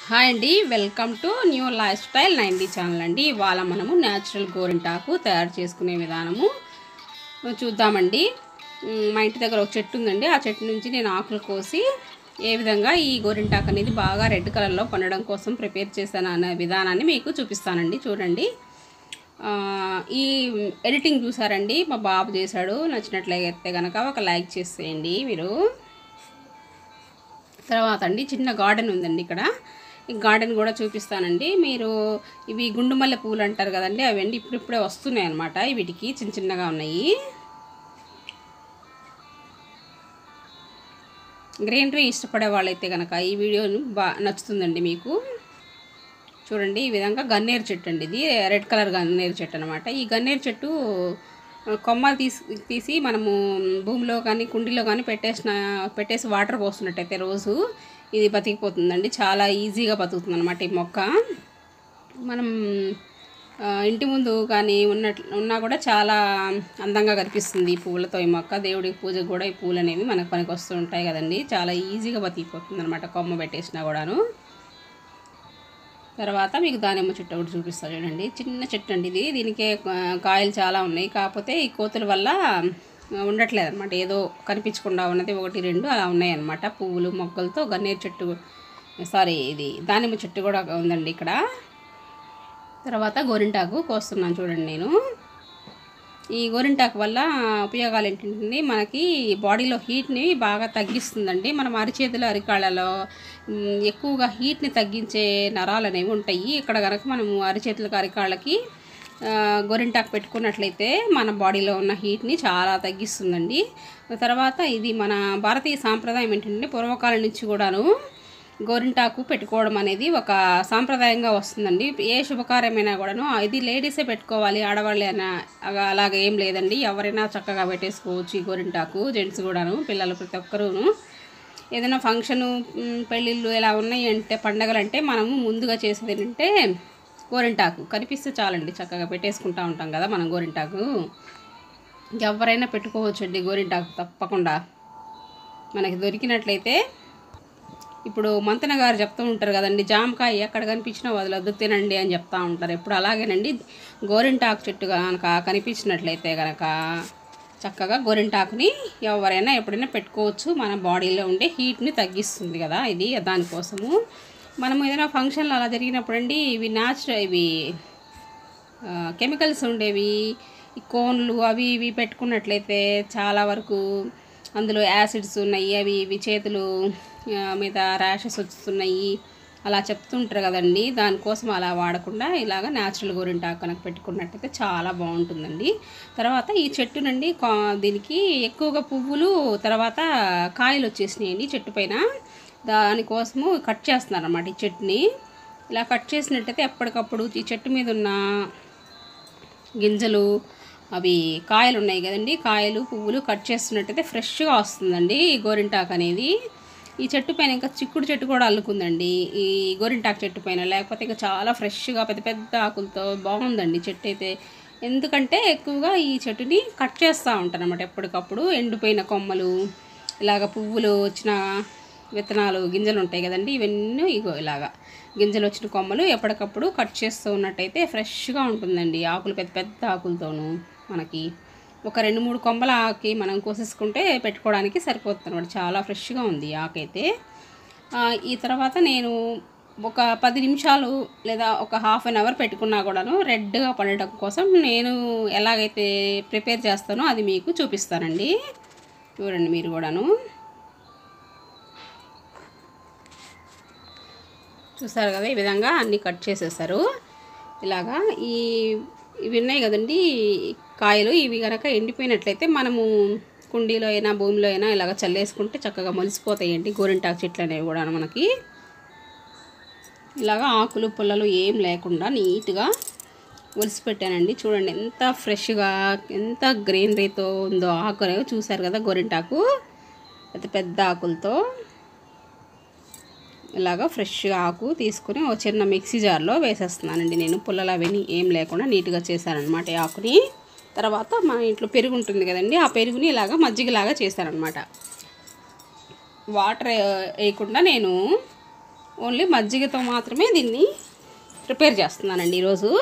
hi అండి welcome to new lifestyle ninety channel అండి ఇవాళ మనము న్యాచురల్ గోరింటాకు తయారు చేసుకునే విధానము చూద్దామండి మ్, మా ఇంటి దగ్గర ఒక చెట్టు ఉందండి ఆ చెట్టు నుంచి నేను ఆకులు కోసి ఏ విధంగా ఈ గోరింటాకు అనేది బాగా రెడ్ కలర్లో పండడం కోసం ప్రిపేర్ చేశాను అనే విధానాన్ని మీకు చూపిస్తానండి చూడండి ఆ, ఈ ఎడిటింగ్ చూసారండి మా బాబు చేశాడు నచ్చినట్లయితే కనుక ఒక లైక్ చేసేయండి మీరు తర్వాత అండి చిన్న గార్డెన్ ఉందండి ఇక్కడ ఈ గార్డెన్ కూడా చూపిస్తానండి మీరు ఇవి గుండుమల్లె పూలు అంటారు కదండి అవండి ఇప్పుడిప్పుడే వస్తున్నాయి అనమాట వీటికి చిన్న చిన్నగా ఉన్నాయి గ్రీనరీ ఇష్టపడే వాళ్ళైతే కనుక ఈ వీడియోను బా నచ్చుతుందండి మీకు చూడండి ఈ విధంగా గన్నేరు చెట్టు అండి ఇది రెడ్ కలర్ గన్నేరు చెట్టు అనమాట ఈ గన్నేరు చెట్టు ఆ, కొమ్మలు తీసి తీసి మనము భూమిలో కానీ కుండీలో కానీ పెట్టేసిన పెట్టేసి వాటర్ పోస్తున్నట్టయితే రోజు ఇది బతికిపోతుందండి చాలా ఈజీగా బతుకుతుంది అనమాట ఈ మొక్క మనం ఆ, ఇంటి ముందు కానీ ఉన్నట్లు ఉన్నా కూడా చాలా అందంగా కనిపిస్తుంది ఈ పూలతో ఈ మొక్క దేవుడికి పూజకు కూడా ఈ పూలు అనేవి మనకు పనికి వస్తూ ఉంటాయి కదండి చాలా ఈజీగా బతికిపోతుంది అనమాట కొమ్మ పెట్టేసినా కూడాను తర్వాత మీకు దానిమ్మ చెట్టు ఒకటి చూపిస్తాను చూడండి చిన్న చెట్టు అండి ఇది దీనికి కా- కాయలు చాలా ఉన్నాయి కాకపోతే ఈ కోతుల వల్ల ఉండట్లేదు అనమాట ఏదో కనిపించకుండా ఉన్నది ఒకటి రెండు అలా ఉన్నాయి అనమాట పువ్వులు మొక్కలతో గన్నేరు చెట్టు సారీ ఇది దానిమ్మ చెట్టు కూడా ఉందండి ఇక్కడ తర్వాత గోరింటాకు కోస్తున్నాను చూడండి నేను ఈ గోరింటాకు వల్ల ఉపయోగాలు ఏంటంటే మనకి బాడీలో హీట్ని బాగా తగ్గిస్తుందండి మనం అరిచేతులు అరికాళ్ళలో మ్, ఎక్కువగా హీట్ని తగ్గించే నరాలు అనేవి ఉంటాయి ఇక్కడ కనుక మనము అరిచేతులకు అరికాళ్ళకి ఆ, గోరింటాకు పెట్టుకున్నట్లయితే మన బాడీలో ఉన్న హీట్ని చాలా తగ్గిస్తుందండి తర్వాత ఇది మన భారతీయ సాంప్రదాయం ఏంటంటే పూర్వకాలం నుంచి కూడాను గోరింటాకు పెట్టుకోవడం అనేది ఒక సాంప్రదాయంగా వస్తుందండి ఏ శుభకార్యమైనా కూడాను ఇది లేడీసే పెట్టుకోవాలి ఆడవాళ్ళే అన అలా- అలాగ ఏం లేదండి ఎవరైనా చక్కగా పెట్టేసుకోవచ్చు ఈ గోరింటాకు జెంట్స్ కూడాను పిల్లలు ప్రతి ఒక్కరూను ఏదైనా ఫంక్షను మ్, పెళ్ళిళ్ళు ఇలా ఉన్నాయి అంటే పండగలు అంటే మనము ముందుగా చేసేది ఏంటంటే గోరింటాకు కనిపిస్తే చాలండి చక్కగా పెట్టేసుకుంటా ఉంటాం కదా మనం గోరింటాకు ఎవరైనా పెట్టుకోవచ్చు అండి గోరింటాకు తప్పకుండా మనకి దొరికినట్లయితే ఇప్పుడు మంతన గారు చెప్తూ ఉంటారు కదండి జామకాయ ఎక్కడ కనిపించినా వదలొద్దు తినండి అని చెప్తా ఉంటారు ఎప్పుడు అలాగేనండి గోరింటాకు చెట్టు కనుక కనిపించినట్లయితే కనుక చక్కగా గోరింటాకుని ఎవరైనా ఎప్పుడైనా పెట్టుకోవచ్చు మన బాడీలో ఉండే హీట్ని తగ్గిస్తుంది కదా ఇది దానికోసము మనం ఏదైనా ఫంక్షన్లు అలా జరిగినప్పుడు అండి ఇవి న్యాచురల్ ఇవి ఆ, కెమికల్స్ ఉండేవి ఈ కోన్లు అవి ఇవి పెట్టుకున్నట్లయితే చాలా వరకు అందులో యాసిడ్స్ ఉన్నాయి అవి ఇవి చేతులు ఆ, మీద ర్యాషెస్ వస్తున్నాయి అలా చెప్తుంటారు కదండి దానికోసం అలా వాడకుండా ఇలాగ న్యాచురల్ గోరింటాకు కనుక పెట్టుకున్నట్టయితే చాలా బాగుంటుందండి తర్వాత ఈ చెట్టు నుండి కా- దీనికి ఎక్కువగా పువ్వులు తర్వాత కాయలు వచ్చేసినాయండి చెట్టు పైన దానికోసము కట్ చేస్తున్నారు అన్నమాట ఈ చెట్టుని ఇలా కట్ చేసినట్టయితే ఎప్పటికప్పుడు ఈ చెట్టు మీద ఉన్న గింజలు అవి కాయలు ఉన్నాయి కదండి కాయలు పువ్వులు కట్ చేస్తున్నట్టయితే ఫ్రెష్గా వస్తుందండి ఈ గోరింటాకు అనేది ఈ చెట్టు పైన ఇంకా చిక్కుడు చెట్టు కూడా అల్లుకుందండి ఈ గోరింటాకు చెట్టు పైన లేకపోతే ఇంకా చాలా ఫ్రెష్గా పెద్ద పెద్ద ఆకులతో బాగుందండి చెట్టు అయితే ఎందుకంటే ఎక్కువగా ఈ చెట్టుని కట్ చేస్తూ ఉంటాను అనమాట ఎప్పటికప్పుడు ఎండిపోయిన కొమ్మలు ఇలాగ పువ్వులు వచ్చిన విత్తనాలు గింజలు ఉంటాయి కదండి ఇవన్నీ ఇగో ఇలాగా గింజలు వచ్చిన కొమ్మలు ఎప్పటికప్పుడు కట్ చేస్తూ ఉన్నట్టయితే ఫ్రెష్గా ఉంటుందండి ఆకులు పెద్ద పెద్ద ఆకులతోనూ మనకి ఒక రెండు మూడు కొమ్మల ఆకి మనం కోసేసుకుంటే పెట్టుకోవడానికి సరిపోతుంది అనమాట చాలా ఫ్రెష్గా ఉంది ఈ ఆకైతే ఆ, ఈ తర్వాత నేను ఒక పది నిమిషాలు లేదా ఒక హాఫ్ అన్ అవర్ పెట్టుకున్నా కూడాను రెడ్గా పడటం కోసం నేను ఎలాగైతే ప్రిపేర్ చేస్తానో అది మీకు చూపిస్తానండి చూడండి మీరు కూడాను చూసారు కదా ఈ విధంగా అన్నీ కట్ చేసేసారు ఇలాగా ఈ ఇవి ఉన్నాయి కదండి కాయలు ఇవి కనుక ఎండిపోయినట్లయితే మనము కుండీలో అయినా భూమిలో అయినా ఇలాగ చల్లేసుకుంటే చక్కగా మొలిసిపోతాయండి గోరింటాకు చెట్లు అనేవి కూడా మనకి ఇలాగా ఆకులు పుల్లలు ఏం లేకుండా నీట్గా ఒలిసి పెట్టానండి చూడండి ఎంత ఫ్రెష్గా ఎంత గ్రీనరీతో ఉందో ఆకు అనేవి చూసారు కదా గోరింటాకు పెద్ద పెద్ద ఆకులతో ఇలాగా ఫ్రెష్గా ఆకు తీసుకుని ఒక చిన్న మిక్సీ జార్లో వేసేస్తున్నానండి నేను పుల్లలు అవన్నీ ఏం లేకుండా నీట్గా చేశానమాట ఈ ఆకుని తర్వాత మన ఇంట్లో పెరుగు ఉంటుంది కదండి ఆ పెరుగుని ఇలాగా మజ్జిగలాగా చేశానమాట వాటర్ వేయకుండా నేను ఓన్లీ మజ్జిగతో మాత్రమే దీన్ని ప్రిపేర్ చేస్తున్నానండి ఈరోజు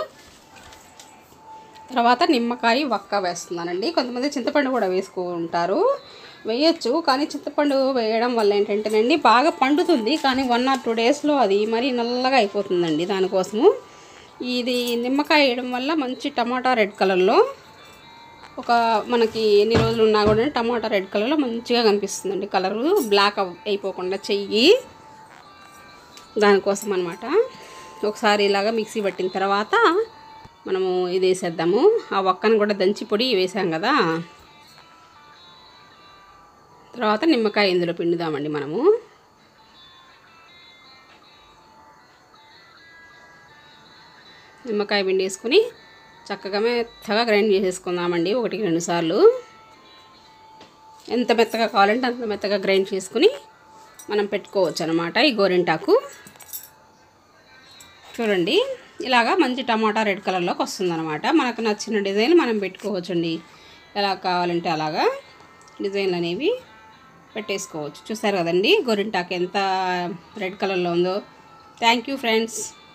తర్వాత నిమ్మకాయ వక్క వేస్తున్నానండి కొంతమంది చింతపండు కూడా వేసుకుంటారు వేయచ్చు కానీ చింతపండు వేయడం వల్ల ఏంటంటేనండి బాగా పండుతుంది కానీ వన్ ఆర్ టూ డేస్లో అది మరీ నల్లగా అయిపోతుందండి దానికోసము ఇది నిమ్మకాయ వేయడం వల్ల మంచి టమాటా రెడ్ కలర్లో ఒక మనకి ఎన్ని రోజులు ఉన్నా కూడా టమాటా రెడ్ కలర్లో మంచిగా కనిపిస్తుందండి కలరు బ్లాక్ అవ్- అయిపోకుండా చెయ్యి దానికోసం అనమాట ఒకసారి ఇలాగా మిక్సీ పట్టిన తర్వాత మనము ఇది వేసేద్దాము ఆ ఒక్కను కూడా దంచి పొడి వేసాం కదా తర్వాత నిమ్మకాయ ఇందులో పిండుదామండి మనము నిమ్మకాయ పిండి వేసుకుని చక్కగా మెత్తగా గ్రైండ్ చేసేసుకుందామండి ఒకటికి రెండు సార్లు ఎంత మెత్తగా కావాలంటే అంత మెత్తగా గ్రైండ్ చేసుకుని మనం పెట్టుకోవచ్చు అనమాట ఈ గోరింటాకు చూడండి ఇలాగా మంచి టమాటా రెడ్ కలర్లోకి వస్తుందన్నమాట మనకు నచ్చిన డిజైన్ మనం పెట్టుకోవచ్చండి ఎలా కావాలంటే అలాగా డిజైన్లు అనేవి పెట్టేసుకోవచ్చు చూసారు కదండి గోరింటాకు ఎంత రెడ్ కలర్లో ఉందో థ్యాంక్ యూ ఫ్రెండ్స్